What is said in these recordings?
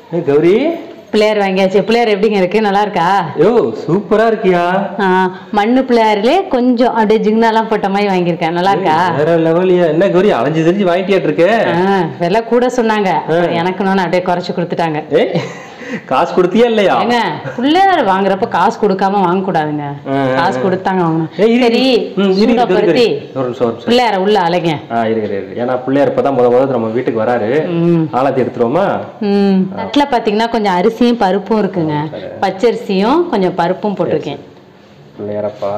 ஏய், கௌரி பிள்ளையார் வாங்கியாச்சு பிள்ளையார் எப்படிங்க இருக்கு நல்லா இருக்கா யோ சூப்பரா இருக்கியா ஆ, மண்ணு பிள்ளையாரிலே கொஞ்சம் அப்படியே ஜிக்னாலாம் போட்ட மாதிரி வாங்கியிருக்கேன் நல்லா இருக்கா வேற லெவலியா என்ன கௌரி அலைஞ்சு தெரிஞ்சு வாங்கிட்டியாட்டு இருக்க ஆ, விலை கூட சொன்னாங்க அப்புறம் எனக்கு இன்னொன்னு அப்படியே குறைச்சு கொடுத்துட்டாங்க ஏய் காசு கொடுத்தியா இல்லையா ஏங்க பிள்ளையார் வாங்குறப்ப காசு கொடுக்காம வாங்க கூடாதுங்க ஆ, ஆ, காசு கொடுத்தாங்க வாங்கணும் ஏய், இரு, சரி ம், இரு, இரு, சூடா கௌரி, பருத்தி கௌரி. ஒரு நிமிஷம் ஒரு நிமிஷம் பிள்ளையார உள்ள அலைங்க ஆ இருக்கு இருக்கு ஏன்னா பிள்ளையார் இப்பதான் முத முத நம்ம வீட்டுக்கு வராரு ம் ஆலாத்தி எடுத்துருவோமா ம் தட்டில் பார்த்தீங்கன்னா கொஞ்சம் அரிசியும் பருப்பும் இருக்குங்க பச்சரிசியும் கொஞ்சம் பருப்பும் போட்டிருக்கேன் பிள்ளையாரப்பா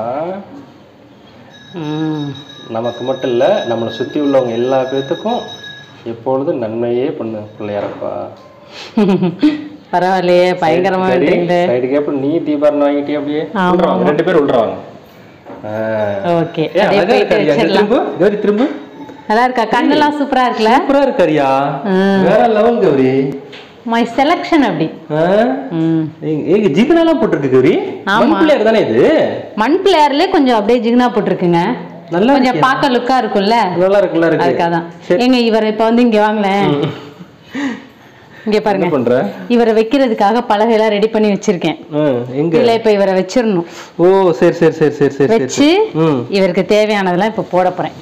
ம் நமக்கு மட்டும் இல்ல நம்மளை சுத்தி உள்ளவங்க எல்லா பேர்த்துக்கும் எப்பொழுதும் நன்மையே பண்ணு பிள்ளையாரப்பா பரவாயில்லையே பயங்கரமா விட்டுருங்க சைடு கேப் நீ தீபாரணம் வாங்கிட்டே அப்படியே ஆமா, உள்றாங்க ரெண்டு பேரும் உள்றாங்க ஓகே ஏ அப்படியே அழகா போயிட்டு இருக்காரியா வச்சிடலாம் திரும்ப கௌரி திரும்ப நல்லா இருக்கா கண்ணெல்லாம் சூப்பரா இருக்குல்ல சூப்பரா இருக்காரியா வேற லெவல் கௌரி மை செலக்ஷன் அப்படி ஆ? ம் ஏங்க- ஏங்க ஜிகனெல்லாம் போட்டிருக்கு கௌரி மண் பிள்ளையார் தானே இது மண் பிள்ளையார்லயே கொஞ்சம் அப்படியே ஜிக்னா போட்டிருக்குங்க நல்லா கொஞ்சம் பார்க்க லுக்கா இருக்கும்ல நல்லா இருக்கு நல்லா இருக்கு அதுக்காக தான் ஏங்க இவர் இப்ப வந்து இங்க வாங்களேன் இங்க என்ன பாருங்க பண்ற இவரை வைக்கிறதுக்காக பலகையெல்லாம் ரெடி பண்ணி வச்சிருக்கேன் ம், எங்க இல்ல இப்ப இவரை வச்சிடணும் ஓ சரி சரி சரி சரி சரி சரி வச்சு ம் இவருக்கு தேவையானதெல்லாம் இப்ப போட போறேன்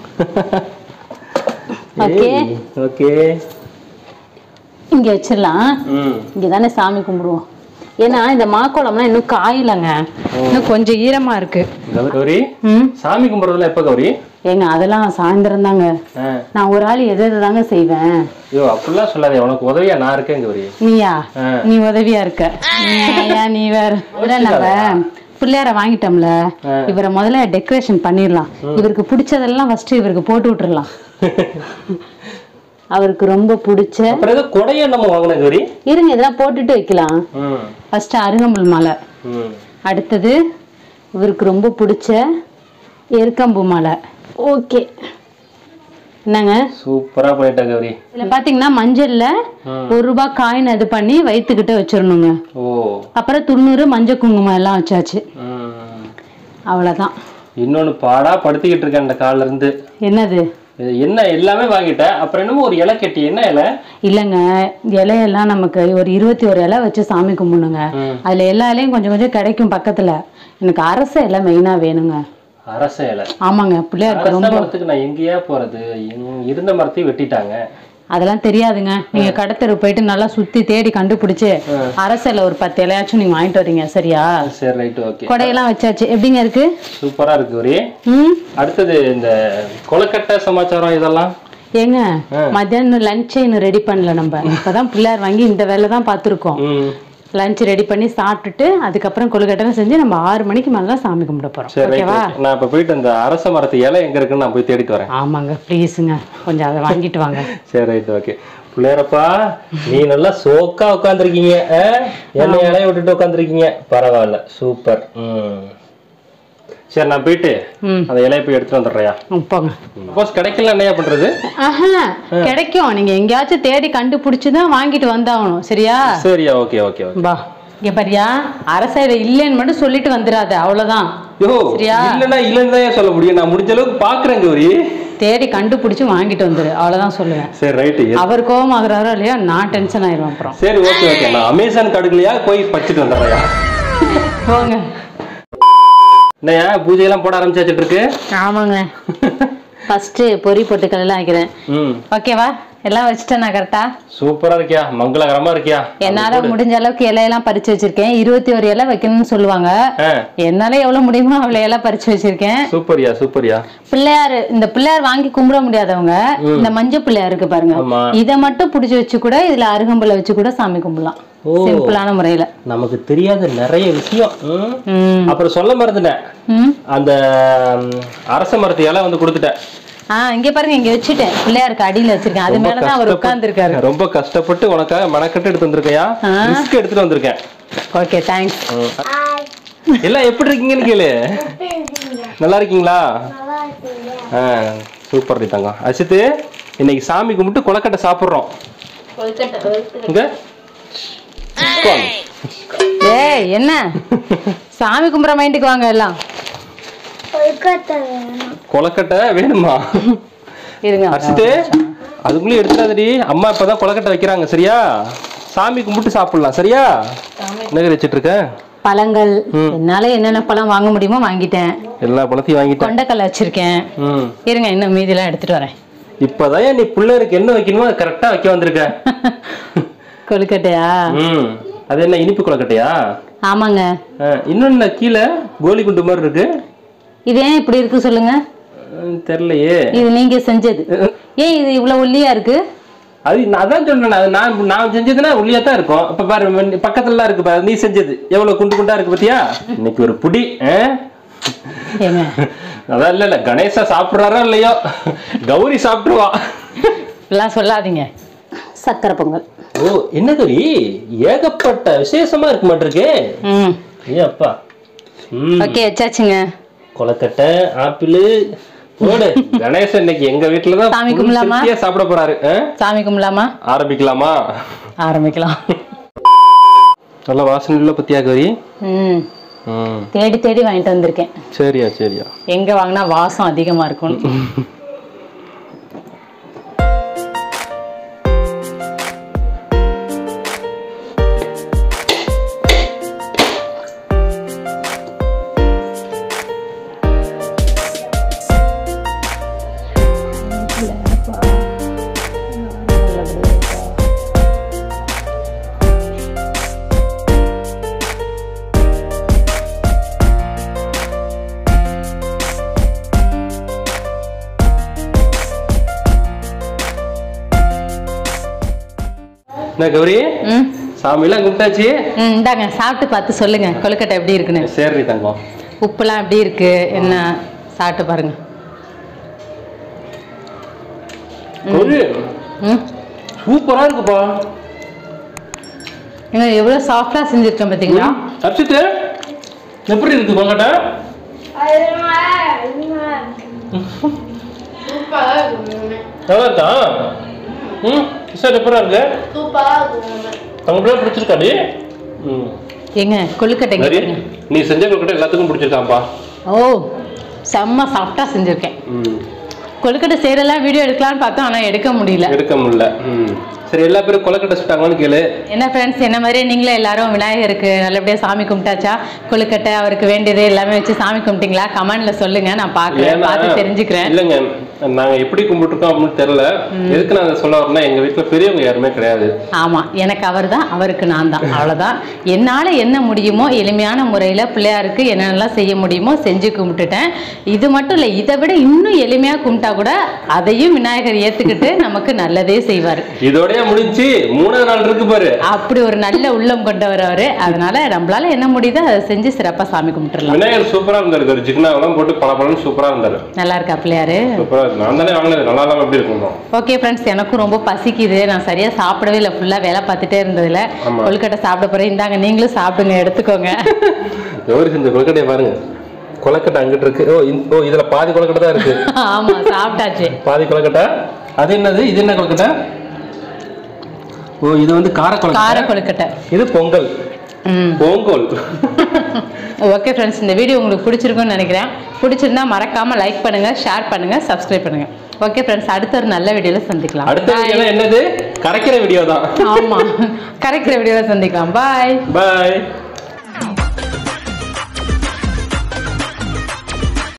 ஓகே ஓகே இங்க வச்சிடலாம் ம் இங்க தானே சாமி கும்பிடுவோம் ஏன்னா இந்த மாக்கோளம்லாம் இன்னும் காயலங்க இன்னும் கொஞ்சம் ஈரமா இருக்கு கௌரி ம் சாமி கும்பிட்றதுல எப்ப கௌரி ஏங்க அதெல்லாம் சாயந்தரம் தாங்க ஆ. நான் ஒரு ஆள் எது எது தாங்க செய்வேன் ஐயோ அப்படிலாம் சொல்லாதே உனக்கு உதவியா நான் இருக்கேன் கௌரி நீயா ஆ. நீ உதவியா இருக்க ஏன் நீ வேற இல்ல, நம்ம பிள்ளையார வாங்கிட்டோம்ல இவரை முதல்ல டெக்கரேஷன் பண்ணிடலாம் இவருக்கு பிடிச்சதெல்லாம் ஃபர்ஸ்ட் இவருக்கு போட்டு விட்டுறலாம் அவருக்கு ரொம்ப பிடிச்ச அப்புறம் ஏதோ கொடையை நம்ம வாங்கினேன் கௌரி இருங்க இதெல்லாம் போட்டுட்டு வைக்கலாம் ம் ஃபர்ஸ்ட் அருகம்புல் மாலை ம் அடுத்தது இவருக்கு ரொம்ப பிடிச்ச எருக்கம்பு மாலை ஓகே என்னங்க சூப்பரா பண்ணிட்டேன் கௌரி இதுல பாத்தீங்கன்னா மஞ்சள்ல ஒரு ரூபாய் காயின் இது பண்ணி வயிற்றுக்கிட்ட வச்சிடணுங்க ஓ அப்புறம் துண்ணூறு மஞ்சள் குங்குமம் எல்லாம் வச்சாச்சு ம் அவ்வளவுதான் இன்னொன்னு பாடா படுத்திக்கிட்டு இருக்கேன் இந்த கால்ல இருந்து என்னது இது என்ன எல்லாமே வாங்கிட்டேன் அப்புறம் என்னமோ ஒரு இலை கட்டி என்ன இலை இல்லைங்க இலையெல்லாம் நமக்கு ஒரு இருபத்தி ஒரு இலை வச்சு சாமி கும்பிடணுங்க ம். அதுல எல்லா இலையும் கொஞ்சம் கொஞ்சம் கிடைக்கும் பக்கத்துல எனக்கு அரச இலை மெயினா வேணுங்க அரச இலை ஆமாங்க பிள்ளையாருக்கு அரச ரொம்ப மரத்துக்கு நான் எங்கேயா போறது இங்க இருந்த மரத்தையும் வெட்டிட்டாங்க அதெல்லாம் தெரியாதுங்க நீங்க கடத்தெரு போயிட்டு நல்லா சுத்தி தேடி கண்டுபிடிச்சு அரச இலை ஒரு பத்து இலையாச்சும் நீங்க வாங்கிட்டு வரீங்க சரியா சரி ரைட் ஓகே கொடையெல்லாம் வச்சாச்சு எப்படிங்க இருக்கு சூப்பரா இருக்கு ஒரே ம் அடுத்தது இந்த கொலக்கட்டை சமாச்சாரம் இதெல்லாம் ஏங்க மத்தியானம் லஞ்சே இன்னும் ரெடி பண்ணல நம்ம இப்பதான் பிள்ளையார் வாங்கி இந்த வேலை தான் பார்த்துருக்கோம் ம் லஞ்ச் ரெடி பண்ணி சாப்பிட்டுட்டு அதுக்கப்புறம் கொழுக்கட்டை செஞ்சு நம்ம ஆறு மணிக்கு மேல தான் சாமி கும்பிட போறோம் சரி ரைட் ஓகேவா நான் இப்ப போயிட்டு அந்த அரச மரத்து இலை எங்க இருக்குன்னு நான் போய் தேடிட்டு வரேன் ஆமாங்க ப்ளீஸுங்க கொஞ்சம் அதை வாங்கிட்டு வாங்க சரி ரைட் ஓகே பிள்ளையரப்பா நீ நல்லா சோக்கா உட்காந்துருக்கீங்க என்ன இலைய விட்டுட்டு உட்காந்துருக்கீங்க பரவாயில்ல சூப்பர் ம் சரி நான் போயிட்டு ம். அந்த இலைய போய் எடுத்துட்டு வந்துடுறியா ம், போங்க சப்போஸ் கிடைக்கல என்னையா பண்றது ஆஹா கிடைக்கும் நீங்க எங்கேயாச்சும் தேடி கண்டுபிடிச்சு தான் வாங்கிட்டு வந்தாகணும் சரியா சரியா ஓகே ஓகே ஓகே பா இங்க பாரியா அரசையில இல்லைன்னு மட்டும் சொல்லிட்டு வந்துடாத அவ்வளவுதான் யோ சரியா? இல்லன்னா இல்லன்னு தான் சொல்ல முடியும் நான் முடிஞ்ச அளவுக்கு பாக்குறேன் கௌரி தேடி கண்டுபிடிச்சு வாங்கிட்டு வந்துரு அவ்வளவுதான் சொல்லுவேன் சரி ரைட்டு அவர் கோவம் ஆகுறாரோ இல்லையா நான் டென்ஷன் ஆயிடுவேன் அப்புறம் சரி ஓகே ஓகே நான் அமேசான் கடுக்கலையா போய் பச்சிட்டு வந்துடுறேன் போங்க என்னையா பூஜையெல்லாம் போட ஆரம்பிச்சாச்சிட்டு இருக்கு ஆமாங்க ஃபர்ஸ்ட் பொரி பொட்டுக்கல்லாம் வைக்கிறேன் ம் ஓகேவா எல்லாம் வச்சுட்டேன் நான் கரெக்டா சூப்பரா இருக்கியா மங்களகரமா இருக்கியா என்னால முடிஞ்ச அளவுக்கு இலையெல்லாம் பறிச்சு வச்சிருக்கேன் இருபத்தி ஒரு இலை வைக்கணும்னு சொல்லுவாங்க ஆ என்னால எவ்வளவு முடியுமோ அவ்வளவு இலை பறிச்சு வச்சிருக்கேன் சூப்பர்யா சூப்பர்யா பிள்ளையார் இந்த பிள்ளையார் வாங்கி கும்பிட முடியாதவங்க இந்த மஞ்சள் பிள்ளையார் இருக்கு பாருங்க ஆமா இதை மட்டும் புடிச்சு வச்சு கூட இதுல அருகம்புல்ல வச்சு கூட சாமி கும்பிடலாம் ஓ. சிம்பிளான முறையில நமக்கு தெரியாத நிறைய விஷயம் ம். ம் அப்புறம் சொல்ல மறந்துட்டேன் ம் அந்த ம், அரச மரத்து இலை வந்து கொடுத்துட்டேன் ஆ இங்க பாருங்க இங்க வச்சுட்டேன் பிள்ளையாருக்கு அடியில வச்சிருக்கேன் அது ரொம்ப மேலதான் அவர் கஷ்டப்பட்டு- உட்கார்ந்து இருக்காரு ரொம்ப கஷ்டப்பட்டு உனக்காக மெனக்கட்டு எடுத்து வந்திருக்கையா ஆ. ரிஸ்க் எடுத்துட்டு வந்திருக்கேன் ஓகே தேங்க்ஸ் ம். எல்லாம் எப்படி இருக்கீங்கன்னு கேளு நல்லா இருக்கீங்களா ஆ சூப்பர் டி தங்கம் அசித்து இன்னைக்கு சாமி கும்பிட்டு கொலக்கட்டை சாப்பிடுறோம் இங்க உட்காருங்க. ஏய் என்ன சாமி கும்பிட்ற மைண்டுக்கு வாங்க எல்லாம் கொலக்கட்டை வேணுமா இருங்க அரிசிட்டு அதுக்குள்ளே எடுத்துடாதடி அம்மா இப்பதான் கொலக்கட்டை வைக்கிறாங்க சரியா சாமி கும்பிட்டு சாப்பிடலாம் சரியா என்ன கறி வச்சிட்டு இருக்க பழங்கள் என்னால என்னென்ன பழம் வாங்க முடியுமோ வாங்கிட்டேன் எல்லா பழத்தையும் வாங்கிட்டேன் கொண்டைக்கல்ல வச்சிருக்கேன் ம் இருங்க இன்னும் மீதிலாம் எடுத்துட்டு வரேன் இப்பதான் நீ பிள்ளைருக்கு என்ன வைக்கணுமோ அதை கரெக்டா வைக்க வந்திருக்க கொழுக்கட்டையா ம் அது என்ன இனிப்பு கொலக்கட்டையா ஆமாங்க இன்னொன்னு கீழே கோலி குண்டு மாதிரி இருக்கு இது ஏன் இப்படி இருக்கு சொல்லுங்க ம், தெரியலையே இது நீங்க செஞ்சது ஏன் இது இவ்வளவு ஒல்லியா இருக்கு அது நான் அதான் சொல்றேன் அது நான் நான் செஞ்சதுன்னா உள்ளியா தான் இருக்கும் இப்ப பாரு ம- பக்கத்துல இருக்கு பாரு நீ செஞ்சது எவ்வளவு குண்டு குண்டா இருக்கு பாத்தியா இன்னைக்கு ஒரு புடி ஆ? ஏங்க அதான் இல்ல இல்ல கணேசா சாப்பிடுறாரோ இல்லையோ கௌரி சாப்பிட்டுருவா இப்படிலாம் சொல்லாதீங்க சக்கரை பொங்கல் ஓ என்ன கவி ஏகப்பட்ட விசேஷமா இருக்கு மாட்டிருக்கு ம் ஏ அப்பா ம் ஓகே வச்சாச்சுங்க கொலக்கட்டை ஆப்பிள் போடு கணேசன் இன்னைக்கு எங்க வீட்டுல தான் சாமி full கும்பிடலாமா? திருப்தியா சாப்பிட போறாரு ஆ? சாமி கும்பலாமா ஆரம்பிக்கலாமா ஆரம்பிக்கலாம் நல்ல வாசனை உள்ள பத்தியா கௌரி ம் ம் தேடி தேடி வாங்கிட்டு வந்திருக்கேன் சரியா சரியா எங்க வாங்கினா வாசம் அதிகமா இருக்கும் என்ன கௌரி ம் சாமியெல்லாம் கும்பிட்டாச்சு ம் இந்தாங்க சாப்பிட்டு பார்த்து சொல்லுங்க கொழுக்கட்டை எப்படி இருக்குன்னு சரி தங்கம் உப்புலாம் எப்படி இருக்கு என்ன சாப்பிட்டு பாருங்க கௌரி ம் சூப்பரா இருக்குப்பா ஏங்க எவ்வளோ சாஃப்டாக செஞ்சுருக்கேன் பார்த்தீங்களா அர்ச்சித்து எப்படி இருக்கு கொங்கட்டை நல்லா இருக்கா ம் சார் எப்படா இருக்கு அவங்க பிள்ளை பிடிச்சிருக்காடி ம் ஏங்க கொழுக்கட்டைங்க சரி பாருங்க. நீ செஞ்ச கொழுக்கட்டை எல்லாத்துக்கும் பிடிச்சிருக்காப்பா ஓ செம்ம சாஃப்டாக செஞ்சுருக்கேன் ம் கொழுக்கட்டை செய்கிறலாம் வீடியோ எடுக்கலாம்னு பார்த்தோம் ஆனால் எடுக்க முடியல எடுக்க முடியல ம் சரி எல்லா பேரும் கொலக்கட்டை சுட்டாங்கன்னு கேளு என்ன ஃப்ரெண்ட்ஸ் என்ன மாதிரியே நீங்களும் எல்லாரும் விநாயகருக்கு நல்லபடியாக சாமி கும்பிட்டாச்சா கொழுக்கட்டை அவருக்கு வேண்டியது எல்லாமே வச்சு சாமி கும்பிட்டீங்களா கமெண்ட்ல சொல்லுங்க நான் பார்க்குறேன் ஏன்னா, பார்த்து தெரிஞ்சுக்கிறேன் இல்லைங்க நாங்க எப்படி கும்பிட்டுருக்கோம் அப்படின்னு தெரியல எதுக்கு நான் அதை சொல்ல வரேன்னா எங்க வீட்டுல பெரியவங்க யாருமே கிடையாது ஆமா எனக்கு அவர் தான் அவருக்கு நான் தான் அவ்வளோதான் என்னால் என்ன முடியுமோ எளிமையான முறையில் பிள்ளையாருக்கு என்னென்னலாம் செய்ய முடியுமோ செஞ்சு கும்பிட்டுட்டேன் இது மட்டும் இல்லை இதை விட இன்னும் எளிமையாக கும்பிட்டா கூட அதையும் விநாயகர் ஏற்றுக்கிட்டு நமக்கு நல்லதே செய்வார் இதோடய முடிஞ்சு மூணாவது நாள் இருக்கு பாரு அப்படி ஒரு நல்ல உள்ளம் கொண்டவர் அவர் அதனால நம்மளால என்ன முடியுதோ அதை செஞ்சு சிறப்பாக சாமி கும்பிட்டுறலாம் விநாயகர் சூப்பரா இருந்தாரு ஒரு ஜிக்னாவெல்லாம் போட்டு பல பலன்னு சூப்பரா இருந்தாரு நல்லா இருக்கா பிள்ளையாரு சூப்பரா இருக்கு நான் தானே வாங்கினது நல்லா இல்லாம எப்படி இருக்கும் ஓகே ஃப்ரெண்ட்ஸ் எனக்கும் ரொம்ப பசிக்குது நான் சரியா சாப்பிடவே இல்லை ஃபுல்லாக வேலை பார்த்துட்டே இருந்ததுல ஆமா. கொழுக்கட்டை சாப்பிட போறேன் இந்தாங்க நீங்களும் சாப்பிடுங்க எடுத்துக்கோங்க எவரி செஞ்ச கொலக்கட்டையை பாருங்க கொலக்கட்டை அங்கிட்டு இருக்கு ஓ இந்த- ஓ இதுல பாதி கொலக்கட்டை தான் இருக்கு ஆமா சாப்பிட்டாச்சு பாதி கொலக்கட்டை அது என்னது இது என்ன கொலக்கட்டை ஓ இது வந்து கார கார கொலக்கட்டை கொழுக்கட்டை இது பொங்கல் ம் பொங்கல் ஓகே ஃப்ரெண்ட்ஸ் இந்த வீடியோ உங்களுக்கு பிடிச்சிருக்கும்னு நினைக்கிறேன் பிடிச்சிருந்தா மறக்காம லைக் பண்ணுங்க ஷேர் பண்ணுங்க சப்ஸ்கிரைப் பண்ணுங்க ஓகே ஃப்ரெண்ட்ஸ் அடுத்த ஒரு நல்ல வீடியோல சந்திக்கலாம் அடுத்த வீடியோ என்னது கரைக்கிற வீடியோ தான் ஆமா கரெக்ட் வீடியோல சந்திக்கலாம் பாய் பாய்